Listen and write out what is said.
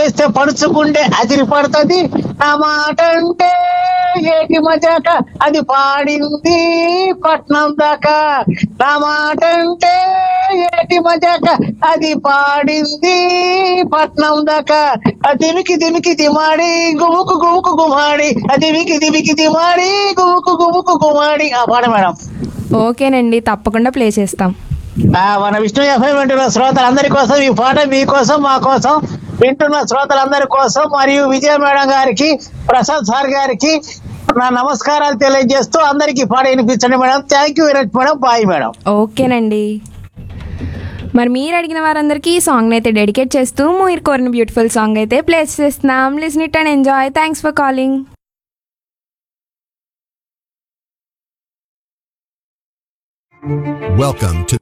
వేస్తే పడుచుకుంటే అదిరి పడుతుంది నా మాట అంటే ఏటి మజాక అది పాడింది పట్నం దాకా నా మాట అంటే ఏటి మజాక అది పాడింది పట్నం దాకా ఆ దిమికి దిమికి దిమాడి గుముకు గుముకు గుమాడి ఆ దిమికి దిమికి దిమాడి గుముకు గుముకు గుమాడి ఆ పాట మేడం ఓకేనండి తప్పకుండా ప్లే చేస్తాం ఆ, మన విష్ణు ఎఫ్ఎం వింటున్న శ్రోతలందరి కోసం ఈ పాట మీకోసం మా కోసం వింటున్న శ్రోతలందరి కోసం మరియు విజయ మేడం గారికి ప్రసాద్ సార్ గారికి నా నమస్కారాలు తెలియజేస్తూ అందరికీ పాట వినిపించండి madam thank you very much madam bye madam ఓకేనండి మరి మీరు అడిగిన వారందరికీ ఈ సాంగ్ అయితే డెడికేట్ చేస్తూ మీరు కోరిన బ్యూటిఫుల్ సాంగ్ అయితే ప్లే చేస్తున్నాం listen it and enjoy thanks for calling Welcome to